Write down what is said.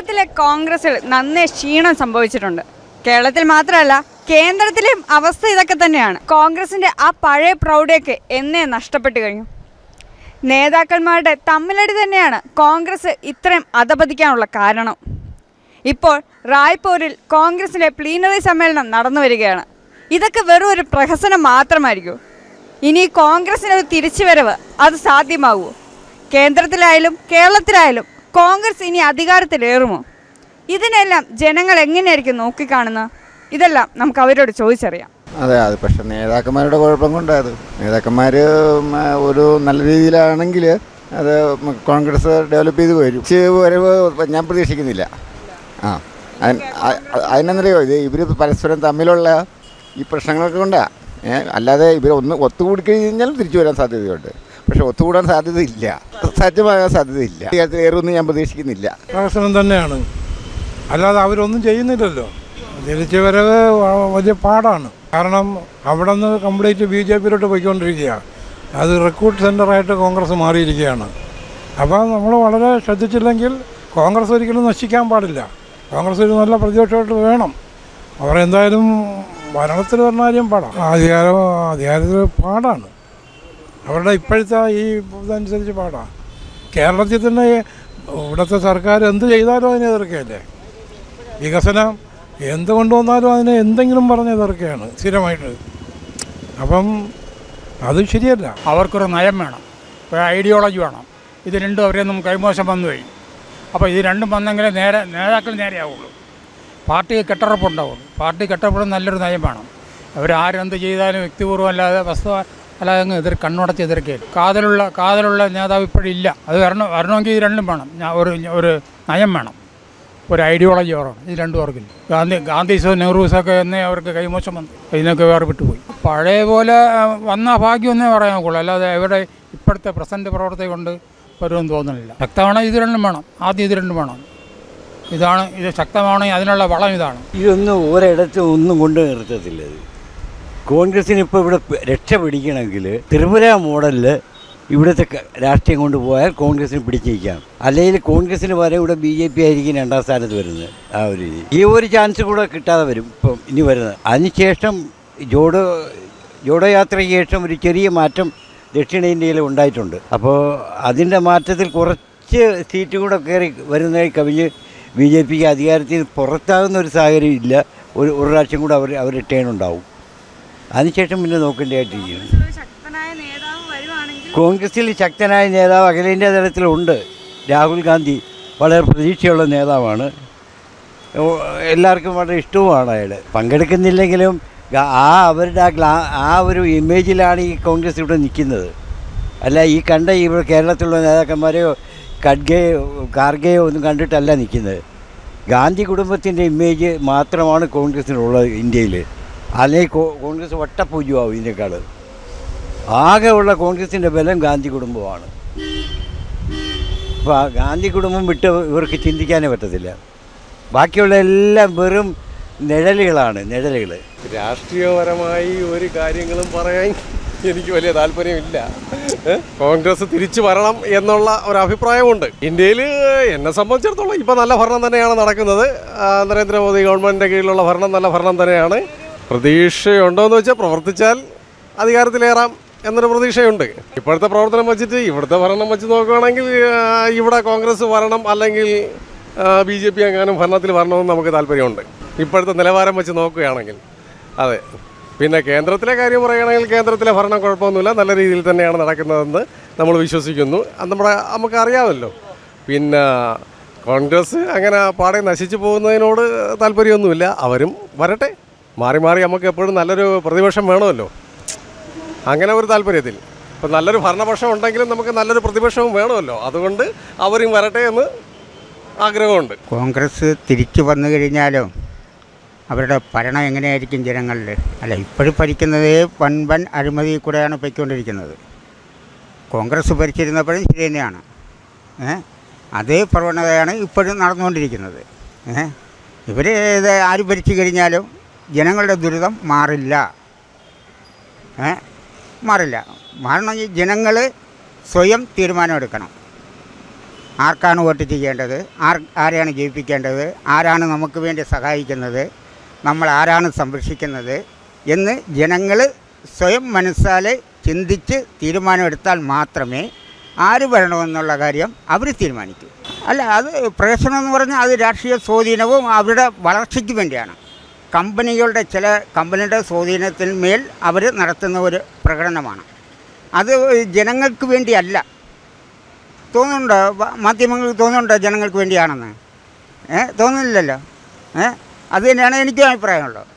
കേരളത്തിലെ കോൺഗ്രസിൽ നന്നേ ക്ഷീണം സംഭവിച്ചിട്ടുണ്ട് കേരളത്തിൽ മാത്രമല്ല കേന്ദ്രത്തിലെയും അവസ്ഥ ഇതൊക്കെ തന്നെയാണ് കോൺഗ്രസിന്റെ ആ പഴയ പ്രൗഢിയൊക്കെ എന്നേ നഷ്ടപ്പെട്ടു കഴിഞ്ഞു നേതാക്കന്മാരുടെ തമ്മിലടി തന്നെയാണ് കോൺഗ്രസ് ഇത്രയും അധപതിക്കാനുള്ള കാരണം ഇപ്പോൾ റായ്പൂരിൽ കോൺഗ്രസിന്റെ പ്ലീനറി സമ്മേളനം നടന്നു വരികയാണ് ഇതൊക്കെ വെറും ഒരു പ്രഹസനം മാത്രമായിരിക്കും ഇനി കോൺഗ്രസിന് ഒരു തിരിച്ചുവരവ് അത് സാധ്യമാകുമോ കേന്ദ്രത്തിലായാലും കേരളത്തിലായാലും കോൺഗ്രസ് ഇനി അധികാരത്തിലേറുമോ ഇതിനെല്ലാം ജനങ്ങൾ എങ്ങനെയായിരിക്കും നോക്കിക്കാണുന്നത് ഇതെല്ലാം നമുക്ക് അവരോട് ചോദിച്ചറിയാം അതെ അത് പക്ഷെ നേതാക്കന്മാരുടെ കുഴപ്പം കൊണ്ടത് നേതാക്കന്മാർ ഒരു നല്ല രീതിയിലാണെങ്കിൽ അത് കോൺഗ്രസ് ഡെവലപ്പ് ചെയ്ത് വരും പക്ഷേ വരവ് ഞാൻ പ്രതീക്ഷിക്കുന്നില്ല ആ അതിന് അ- അ- അതിനെന്നറിയോ ഇത് ഇവർ പരസ്പരം തമ്മിലുള്ള ഈ പ്രശ്നങ്ങളൊക്കെ കൊണ്ടാണ് അല്ലാതെ ഇവർ ഒന്ന് ഒത്തുകൂടി കഴിഞ്ഞാൽ തിരിച്ചു വരാൻ സാധ്യതയുണ്ട് പക്ഷെ ഒത്തുകൂടാൻ സാധ്യതയില്ല സജ്ജമാകാൻ സാധ്യതയില്ല ഏറൊന്നും ഞാൻ പ്രതീക്ഷിക്കുന്നില്ല പ്രഹസനം തന്നെയാണ് അല്ലാതെ അവരൊന്നും ചെയ്യുന്നില്ലല്ലോ തിരിച്ചു വരവ് വ- വലിയ പാടാണ് കാരണം അവിടെ നിന്ന് കംപ്ലീറ്റ് ബി ജെ പിയിലോട്ട് പോയിക്കൊണ്ടിരിക്കുകയാണ് അത് റിക്രൂട്ട് സെൻ്ററായിട്ട് കോൺഗ്രസ് മാറിയിരിക്കുകയാണ് അപ്പോൾ നമ്മൾ വളരെ ശ്രദ്ധിച്ചില്ലെങ്കിൽ കോൺഗ്രസ് ഒരിക്കലും നശിക്കാൻ പാടില്ല കോൺഗ്രസ് ഒരു നല്ല പ്രതിപക്ഷമായിട്ട് വേണം അവർ എന്തായാലും ഭരണത്തിൽ വരുന്ന കാര്യം പാടാണ് അധികാരം അധികാരത്തിൽ പാടാണ് അവരുടെ ഇപ്പോഴത്തെ ഈ ഇതനുസരിച്ച് പാടാണ് കേരളത്തിൽ തന്നെ ഇവിടുത്തെ സർക്കാർ എന്ത് ചെയ്താലും അതിനെ എതിർക്കുകയല്ലേ വികസനം എന്ത് കൊണ്ടുവന്നാലും അതിനെ എന്തെങ്കിലും പറഞ്ഞ് എതിർക്കുകയാണ് സ്ഥിരമായിട്ട് അപ്പം അത് ശരിയല്ല അവർക്കൊരു നയം വേണം ഒരു ഐഡിയോളജി വേണം ഇത് രണ്ടും അവരെ നിന്നും കൈമോശം വന്നു കഴിഞ്ഞു അപ്പോൾ ഇത് രണ്ടും വന്നെങ്കിലേ നേരെ നേതാക്കൾ നേരെയാവുള്ളൂ പാർട്ടി കെട്ടുറപ്പുണ്ടാവുള്ളൂ പാർട്ടി കെട്ടുറപ്പുള്ള നല്ലൊരു നയം വേണം അവരാരെന്ത് ചെയ്താലും വ്യക്തിപൂർവ്വം അല്ലാതെ വസ്തു അല്ലാതെ അങ്ങ് എതിർ കണ്ണുടച്ച് എതിർക്കുകയില്ല കാതലുള്ള കാതലുള്ള നേതാവ് ഇപ്പോഴില്ല അത് വരണം വരണമെങ്കിൽ ഇത് രണ്ടും വേണം ഞാൻ ഒരു ഒരു നയം വേണം ഒരു ഐഡിയോളജി വേണം ഇത് രണ്ടും അവർക്കില്ല ഗാന്ധി ഗാന്ധിസോ നെഹ്റൂസോ ഒക്കെ എന്നേ അവർക്ക് കൈമോശം വന്നു ഇതിനൊക്കെ വേറെ വിട്ടുപോയി പഴയ പോലെ ആ, വന്ന ഭാഗ്യം എന്നേ പറയാൻ ഒക്കുള്ളൂ അല്ലാതെ ഇവിടെ ഇപ്പോഴത്തെ പ്രസൻറ്റ് പ്രവർത്തി കൊണ്ട് വരുമെന്ന് തോന്നുന്നില്ല ശക്തമാണെങ്കിൽ ഇത് രണ്ടും വേണം ആദ്യം ഇത് രണ്ടും വേണം ഇതാണ് ഇത് ശക്തമാണെങ്കിൽ അതിനുള്ള വളം ഇതാണ് ഇതൊന്നും ഒരിടത്തും ഒന്നും കൊണ്ട് നിർത്തത്തില്ല ഇത് കോൺഗ്രസിന് ഇപ്പോൾ ഇവിടെ പ- രക്ഷ പിടിക്കണമെങ്കിൽ ത്രിപുര മോഡലിൽ ഇവിടുത്തെ ക- രാഷ്ട്രീയം കൊണ്ടുപോയാൽ കോൺഗ്രസിന് പിടിച്ചിരിക്കാം അല്ലെങ്കിൽ കോൺഗ്രസിന് വരെ ഇവിടെ ബി ജെ പി ആയിരിക്കും രണ്ടാം സ്ഥാനത്ത് വരുന്നത് ആ ഒരു രീതി ഈ ഒരു ചാൻസ് കൂടെ കിട്ടാതെ വരും ഇപ്പം ഇനി വരുന്നത് അതിനുശേഷം ജോഡോ ജോഡോ യാത്രയ്ക്ക് ശേഷം ഒരു ചെറിയ മാറ്റം ദക്ഷിണേന്ത്യയിൽ ഉണ്ടായിട്ടുണ്ട് അപ്പോൾ അതിൻ്റെ മാറ്റത്തിൽ കുറച്ച് സീറ്റ് കൂടെ കയറി വരുന്നതായി കവിഞ്ഞ് ബി ജെ പിക്ക് അധികാരത്തിൽ പുറത്താകുന്ന ഒരു സാഹചര്യം ഇല്ല ഒരു ഒരു പ്രാവശ്യം കൂടെ അവർ അവർ ടേൺ ഉണ്ടാവും അതിനുശേഷം പിന്നെ നോക്കേണ്ടതായിട്ടിരിക്കുന്നു ശക്തനായ നേതാവ് വരുവാണെങ്കിൽ കോൺഗ്രസിൽ ശക്തനായ നേതാവ് അഖിലേന്ത്യാ തലത്തിലുണ്ട് രാഹുൽ ഗാന്ധി വളരെ പ്രതീക്ഷയുള്ള നേതാവാണ് ഓ, എല്ലാവർക്കും വളരെ ഇഷ്ടവുമാണ് അയാൾ പങ്കെടുക്കുന്നില്ലെങ്കിലും ഗ- ആ അവരുടെ ആ ഗ്ലാ ആ ഒരു ഇമേജിലാണ് ഈ കോൺഗ്രസ് ഇവിടെ നിൽക്കുന്നത് അല്ല ഈ കണ്ട ഇവിടെ കേരളത്തിലുള്ള നേതാക്കന്മാരെയോ ഖഡ്ഗെയോ ഖാർഗെയോ ഒന്നും കണ്ടിട്ടല്ല നിൽക്കുന്നത് ഗാന്ധി കുടുംബത്തിൻ്റെ ഇമേജ് മാത്രമാണ് കോൺഗ്രസിനുള്ളത് ഇന്ത്യയിൽ അല്ലെങ്കിൽ കോ- കോൺഗ്രസ് വട്ടപൂജ്യമാവും ഇതിനേക്കാൾ ആകെ ഉള്ള കോൺഗ്രസിൻ്റെ ബലം ഗാന്ധി കുടുംബമാണ് അപ്പോൾ ആ ഗാന്ധി കുടുംബം വിട്ട് ഇവർക്ക് ചിന്തിക്കാനേ പറ്റത്തില്ല ബാക്കിയുള്ള എല്ലാം വെറും നിഴലുകളാണ് നിഴലുകൾ രാഷ്ട്രീയപരമായി ഒരു കാര്യങ്ങളും പറയാൻ എനിക്ക് വലിയ താല്പര്യമില്ല ഏ? കോൺഗ്രസ് തിരിച്ചു വരണം എന്നുള്ള ഒരു അഭിപ്രായമുണ്ട് ഇന്ത്യയിൽ എന്നെ സംബന്ധിച്ചിടത്തോളം ഇപ്പം നല്ല ഭരണം തന്നെയാണ് നടക്കുന്നത് ആ, നരേന്ദ്രമോദി ഗവൺമെൻറ്റിൻ്റെ കീഴിലുള്ള ഭരണം നല്ല ഭരണം തന്നെയാണ് പ്രതീക്ഷയുണ്ടോ എന്ന് വെച്ചാൽ പ്രവർത്തിച്ചാൽ അധികാരത്തിലേറാം എന്നൊരു പ്രതീക്ഷയുണ്ട് ഇപ്പോഴത്തെ പ്രവർത്തനം വെച്ചിട്ട് ഇവിടുത്തെ ഭരണം വെച്ച് നോക്കുകയാണെങ്കിൽ ആ, ഇവിടെ കോൺഗ്രസ് വരണം അല്ലെങ്കിൽ ബി ജെ പി എങ്ങാനും ഭരണത്തിൽ വരണമെന്ന് നമുക്ക് താല്പര്യമുണ്ട് ഇപ്പോഴത്തെ നിലവാരം വെച്ച് നോക്കുകയാണെങ്കിൽ അതെ പിന്നെ കേന്ദ്രത്തിലെ കാര്യം പറയുകയാണെങ്കിൽ കേന്ദ്രത്തിലെ ഭരണം കുഴപ്പമൊന്നുമില്ല നല്ല രീതിയിൽ തന്നെയാണ് നടക്കുന്നതെന്ന് നമ്മൾ വിശ്വസിക്കുന്നു അത് നമ്മുടെ നമുക്ക് അറിയാമല്ലോ പിന്നെ കോൺഗ്രസ് അങ്ങനെ പാടെ നശിച്ചു പോകുന്നതിനോട് താല്പര്യമൊന്നുമില്ല അവരും വരട്ടെ മാറി മാറി നമുക്ക് എപ്പോഴും നല്ലൊരു പ്രതിപക്ഷം വേണമല്ലോ അങ്ങനെ ഒരു താല്പര്യത്തിൽ ഇപ്പം നല്ലൊരു ഭരണപക്ഷം ഉണ്ടെങ്കിലും നമുക്ക് നല്ലൊരു പ്രതിപക്ഷവും വേണമല്ലോ അതുകൊണ്ട് അവരും വരട്ടെ എന്ന് ആഗ്രഹമുണ്ട് കോൺഗ്രസ് തിരിച്ചു വന്നു കഴിഞ്ഞാലും അവരുടെ ഭരണം എങ്ങനെയായിരിക്കും ജനങ്ങളിൽ അല്ല ഇപ്പോഴും ഭരിക്കുന്നത് വൻ വൻ അഴിമതി കൂടെയാണ് പൊയ്ക്കൊണ്ടിരിക്കുന്നത് കോൺഗ്രസ് ഭരിച്ചിരുന്നപ്പോഴും ശരി തന്നെയാണ് ഏ അതേ പ്രവണതയാണ് ഇപ്പോഴും നടന്നുകൊണ്ടിരിക്കുന്നത് ഏ ഇവർ ഇത് ആര് ഭരിച്ചു കഴിഞ്ഞാലും ജനങ്ങളുടെ ദുരിതം മാറില്ല ഏ മാറില്ല മാറണമെങ്കിൽ ജനങ്ങൾ സ്വയം തീരുമാനമെടുക്കണം ആർക്കാണ് വോട്ട് ചെയ്യേണ്ടത് ആർ ആരെയാണ് ജയിപ്പിക്കേണ്ടത് ആരാണ് നമുക്ക് വേണ്ടി സഹായിക്കുന്നത് നമ്മൾ ആരാണ് സംരക്ഷിക്കുന്നത് എന്ന് ജനങ്ങൾ സ്വയം മനസ്സാലെ ചിന്തിച്ച് തീരുമാനമെടുത്താൽ മാത്രമേ ആര് വരണമെന്നുള്ള കാര്യം അവർ തീരുമാനിക്കൂ അല്ല അത് പ്രശ്നം എന്ന് പറഞ്ഞാൽ അത് രാഷ്ട്രീയ സ്വാധീനവും അവരുടെ വളർച്ചയ്ക്ക് വേണ്ടിയാണ് കമ്പനികളുടെ ചില കമ്പനിയുടെ സ്വാധീനത്തിന്മേൽ അവർ നടത്തുന്ന ഒരു പ്രകടനമാണ് അത് ജനങ്ങൾക്ക് വേണ്ടിയല്ല തോന്നുന്നുണ്ടോ വ- മാധ്യമങ്ങൾക്ക് തോന്നുന്നുണ്ടോ ജനങ്ങൾക്ക് വേണ്ടിയാണെന്ന് ഏ തോന്നുന്നില്ലല്ലോ ഏ അത് തന്നെയാണ് എനിക്കും അഭിപ്രായമുള്ളത്